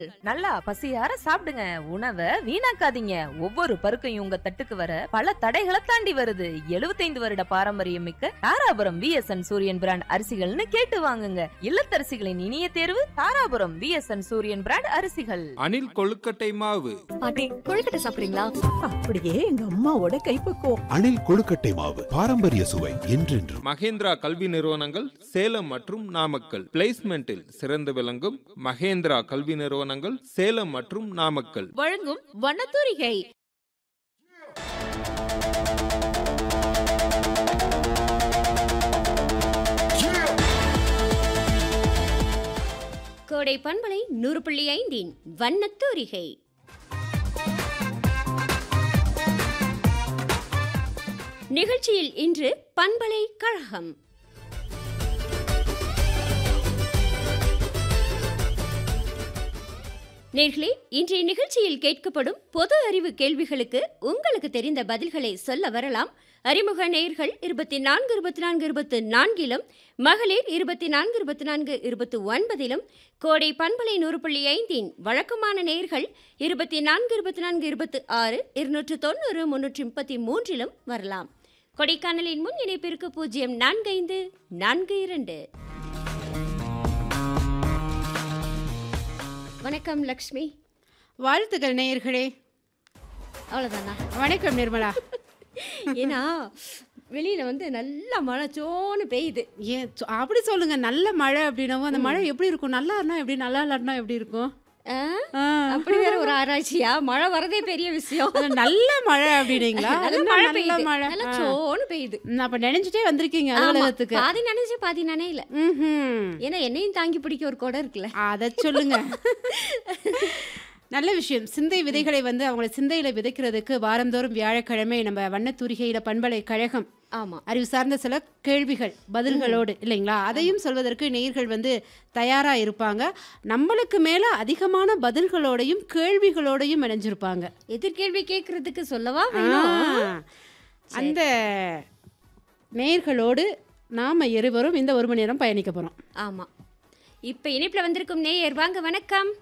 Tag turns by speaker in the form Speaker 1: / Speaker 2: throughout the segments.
Speaker 1: நல்லா பசியார சாப்பிடுங்க உணவை வீணாக்காதீங்க ஒவ்வொரு பருக்கையும் உங்க தட்டுக்கு வர பல தடைகளை தாண்டி வருது 75 வருட பாரம்பரியம் மிக்க தாராபுரம் விஎஸ்என் சூரியன் பிராண்ட் அரிசிகள்னு கேட்டு வாங்குங்க இல்லத்தரசிகளின் இனிய தேர்வு தாராபுரம் விஎஸ்என் சூரியன் பிராண்ட் அரிசிகள்
Speaker 2: அணில் கொழுக்கட்டை மாவு
Speaker 3: பாட்டி கொழுக்கட்டை சாப்பிடுறீங்களா
Speaker 4: அப்படியே எங்க அம்மாவோட கைப்பக்குவம்
Speaker 5: அணில் கொழுக்கட்டை மாவு பாரம்பரிய சுவை என்றென்றும்
Speaker 2: மகேந்திரா கல்வி நிறுவனங்கள் சேலம் மற்றும் நாமக்கல் பிளேஸ்மெண்டில் சிறந்து விளங்கும் மகேந்திரா கல்வி நிறுவனங்கள் சேலம் மற்றும் நாமக்கல்
Speaker 6: வழங்கும் வண்ணத்தூரிகை
Speaker 7: கோடை பண்பலை நூறு புள்ளி ஐந்தின் வண்ணத்தூரிகை நிகழ்ச்சியில் இன்று பண்பலை கழகம் நேர்களே இன்றைய நிகழ்ச்சியில் கேட்கப்படும் பொது அறிவு கேள்விகளுக்கு உங்களுக்கு தெரிந்த பதில்களை சொல்ல வரலாம் அறிமுக நேயர்கள் இருபத்தி நான்கு இருபத்தி நான்கு இருபத்தி நான்கிலும் மகளிர் இருபத்தி நான்கு இருபத்தி நான்கு இருபத்தி ஒன்பதிலும் கோடை பண்பலை நூறு புள்ளி ஐந்தின் வழக்கமான நேயர்கள் இருபத்தி நான்கு இருபத்தி நான்கு இருபத்தி ஆறு இருநூற்று தொண்ணூறு முன்னூற்றி முப்பத்தி மூன்றிலும் வரலாம் கொடைக்கானலின் முன் இணைப்பிற்கு பூஜ்ஜியம் நான்கு ஐந்து நான்கு இரண்டு வணக்கம் லக்ஷ்மி
Speaker 8: வாழ்த்துக்கள் நேயர்களே
Speaker 7: அவ்வளோதானா
Speaker 8: வணக்கம் நிர்மலா
Speaker 7: ஏன்னா வெளியில வந்து நல்லா மழை சோன்னு பெய்யுது
Speaker 8: ஏன் சொ- அப்படி சொல்லுங்க நல்ல மழை அப்படின்னவும் அந்த மழை எப்படி இருக்கும் நல்லா இருந்தா எப்படி நல்லா இல்லாட்டினா எப்படி இருக்கும்
Speaker 7: ஆ?
Speaker 8: ஆ.
Speaker 7: அப்படி வேற ஒரு ஆராய்ச்சியா மழை வரதே பெரிய விஷயம்
Speaker 8: அது நல்ல மழை அப்படின்னீங்களா
Speaker 7: நல்ல
Speaker 8: அது
Speaker 7: மழை
Speaker 8: நல்ல
Speaker 7: பெய்யுது
Speaker 8: மழை
Speaker 7: நல்லா
Speaker 8: ஆ.
Speaker 7: சோன்னு பெய்யுது
Speaker 8: ம், அப்ப நினைச்சிட்டே வந்திருக்கீங்க
Speaker 7: ஆமா,
Speaker 8: அலுவலகத்துக்கு
Speaker 7: பாதி நனைஞ்சு பாதி நனையல
Speaker 8: ம்ஹும்.
Speaker 7: ஏன்னா என்னையும் தாங்கி பிடிக்க ஒரு குடம் இருக்குல்ல
Speaker 8: அத சொல்லுங்க நல்ல விஷயம் சிந்தை விதைகளை வந்து அவங்கள சிந்தையில விதைக்கிறதுக்கு வாரந்தோறும் வியாழக்கிழமை நம்ம வண்ணத்தூரிகையில பண்பலை கழகம்
Speaker 7: ஆமா
Speaker 8: அறிவு சார்ந்த சில கேள்விகள் பதில்களோடு இல்லைங்களா அதையும் சொல்வதற்கு நேயர்கள் வந்து தயாரா இருப்பாங்க நம்மளுக்கு மேல அதிகமான பதில்களோடையும் கேள்விகளோடையும் இணைஞ்சிருப்பாங்க
Speaker 7: எதிர்கேள்வி கேட்கறதுக்கு சொல்லவா வேணும்
Speaker 8: ஆ, அந்த நேயர்களோடு நாம இருவரும் இந்த ஒரு மணி நேரம் பயணிக்க போறோம்
Speaker 7: ஆமா இப்ப இணைப்புல வந்திருக்கும் நேயர் வாங்க வணக்கம்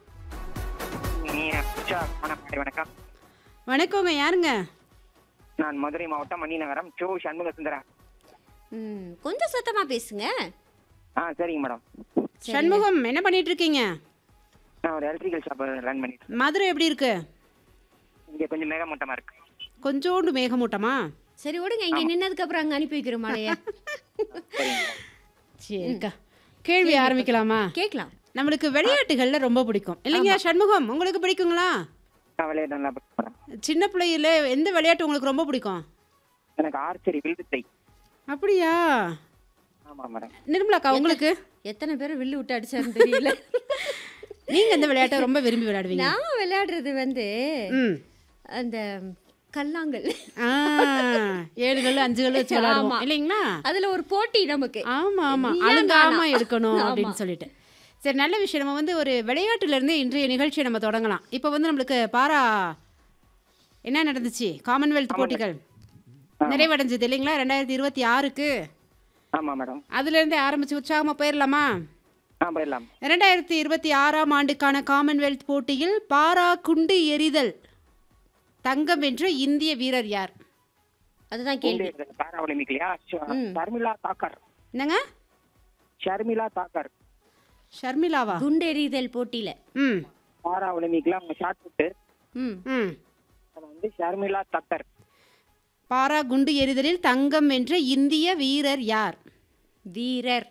Speaker 9: உஷா வணக்கம் வணக்கம்
Speaker 8: வணக்கங்க யாருங்க
Speaker 9: நான் மதுரை மாவட்டம் மணிநகரம் சோ சண்முக சுந்தரா
Speaker 7: ம், கொஞ்சம் சத்தமா பேசுங்க
Speaker 9: ஆ சரிங்க மேடம்
Speaker 8: சண்முகம் என்ன பண்ணிட்டு இருக்கீங்க
Speaker 9: நான் ஒரு எலக்ட்ரிக்கல் ஷாப் ரன் பண்ணிட்டு இருக்கேன்.
Speaker 8: மதுரை எப்படி இருக்கு
Speaker 9: இங்க கொஞ்சம் மேகமூட்டமா இருக்கு
Speaker 8: கொஞ்சோண்டு மேகமூட்டமா
Speaker 7: சரி விடுங்க இங்க நின்னதுக்கு அப்புறம் அங்க அனுப்பி வைக்கிறோம் மழைய
Speaker 9: சரிங்க மேடம்.
Speaker 8: சரிக்கா கேள்வி ஆரம்பிக்கலாமா
Speaker 7: கேட்கலாம்
Speaker 8: நம்மளுக்கு விளையாட்டுகள்ல ரொம்ப பிடிக்கும் இல்லைங்க சண்முகம் உங்களுக்கு பிடிக்குங்களா
Speaker 9: நான் விளையாட நல்லா படிக்க மேடம்
Speaker 8: சின்ன பிள்ளையில எந்த விளையாட்டு உங்களுக்கு ரொம்ப பிடிக்கும்
Speaker 9: எனக்கு ஆர்ச்சரி வில்வித்தை
Speaker 8: அப்படியா
Speaker 9: ஆமா மேடம்
Speaker 8: நிர்மலாக்கா உங்களுக்கு
Speaker 7: எத்தனை பேரை வில்லு விட்டு அடிச்சாருன்னு தெரியல
Speaker 8: நீங்க எந்த விளையாட்டை ரொம்ப விரும்பி விளையாடுவீங்க
Speaker 7: நான் விளையாடுறது வந்து
Speaker 8: ம்
Speaker 7: அந்த கல்லாங்கல்
Speaker 8: ஆ ஏழு கல்லு அஞ்சு கல்லு வச்சு விளையாடுவோம்
Speaker 7: ஆமா.
Speaker 8: இல்லைங்களா
Speaker 7: அதுல ஒரு போட்டி நமக்கு
Speaker 8: ஆமா ஆமா
Speaker 7: நீயா
Speaker 8: அழுங்காம
Speaker 7: நானா?
Speaker 8: இருக்கணும்
Speaker 7: ஆமா.
Speaker 8: அப்படின்னு சொல்லிட்டு சரி நல்ல விஷயம் நம்ம வந்து ஒரு விளையாட்டுல இருந்து இன்றைய நிகழ்ச்சியை நம்ம தொடங்கலாம் இப்போ வந்து நம்மளுக்கு பாரா என்ன நடந்துச்சு காமன்வெல்த் போட்டிகள் நிறைவடைஞ்சது இல்லைங்களா ரெண்டாயிரத்தி இருபத்தி ஆறுக்கு
Speaker 9: ஆமா மேடம்
Speaker 8: அதுல இருந்தே ஆரம்பிச்சு உற்சாகமா போயிடலாமா
Speaker 9: ஆ போயிடலாம்
Speaker 8: இரண்டாயிரத்தி இருபத்தி ஆறாம் ஆண்டுக்கான காமன்வெல்த் போட்டியில் பாரா குண்டு எறிதல் தங்கம் வென்ற இந்திய வீரர் யார்
Speaker 7: அதுதான் கேள்வி
Speaker 9: பாரா ஒலிம்பிக்லையா
Speaker 7: ம்.
Speaker 9: ஷர்மிளா தாக்கர்
Speaker 8: என்னங்க
Speaker 9: ஷர்மிளா தாக்கர்
Speaker 8: ஷர்மிளாவா
Speaker 7: குண்டெறிதல் போட்டியில
Speaker 8: ம்
Speaker 9: பாரா ஒலிம்பிக்ல அவங்க ஷார்ட் புட்டு
Speaker 7: ம்
Speaker 8: ம்
Speaker 9: அது வந்து ஷர்மிளா தாக்கர்
Speaker 8: பாரா குண்டு எறிதலில் தங்கம் வென்ற இந்திய வீரர் யார்
Speaker 7: வீரர்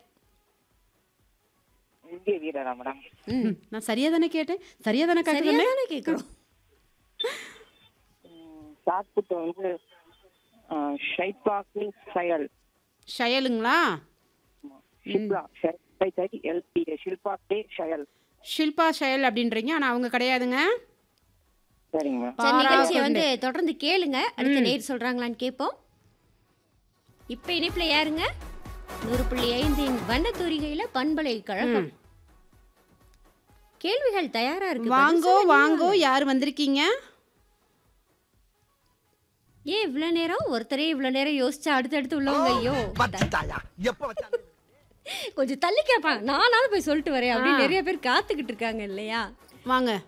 Speaker 9: இந்திய வீரரா மேடம்
Speaker 7: ம்
Speaker 8: நான் சரியா தானே கேட்டேன் சரியா தானே
Speaker 7: சரியா
Speaker 8: கேட்டேன்
Speaker 7: தானே கேட்குறோம்
Speaker 9: ஷார்ட் புட்டு வந்து ஷைபாக்கு சயல்
Speaker 8: ஷயலுங்களா
Speaker 9: ஷிப்லா எல்பி ஷில்பா கே ஷயல்
Speaker 8: ஷில்பா ஷயல் அப்படின்றீங்க ஆனா அவங்க கிடையாதுங்க
Speaker 9: சரிங்க மேம்
Speaker 7: சரி
Speaker 8: பாரா
Speaker 7: நிகழ்ச்சியை
Speaker 8: குண்டு.
Speaker 7: வந்து தொடர்ந்து கேளுங்க அடுத்த நேர் சொல்றாங்களான்னு கேட்போம் இப்ப இணைப்புல யாருங்க நூறு புள்ளி ஐந்தின் வண்ணத்தூரிகையில பண்பலை கழகம் கேள்விகள் தயாரா இருக்கு பதில்
Speaker 8: வாங்கோ
Speaker 7: சொல்ல
Speaker 8: வாங்கோ யார் வந்திருக்கீங்க
Speaker 7: ஏன் இவ்வளவு நேரம் ஒருத்தரே இவ்வளவு நேரம் யோசிச்சு அடுத்தடுத்து உள்ளவங்க ஐயோ கொஞ்சம் தள்ளி கேட்பான் நானாவது போய் சொல்லிட்டு வரேன் அப்படின்னு நிறைய பேர் காத்துக்கிட்டு இருக்காங்க இல்லையா
Speaker 8: வாங்க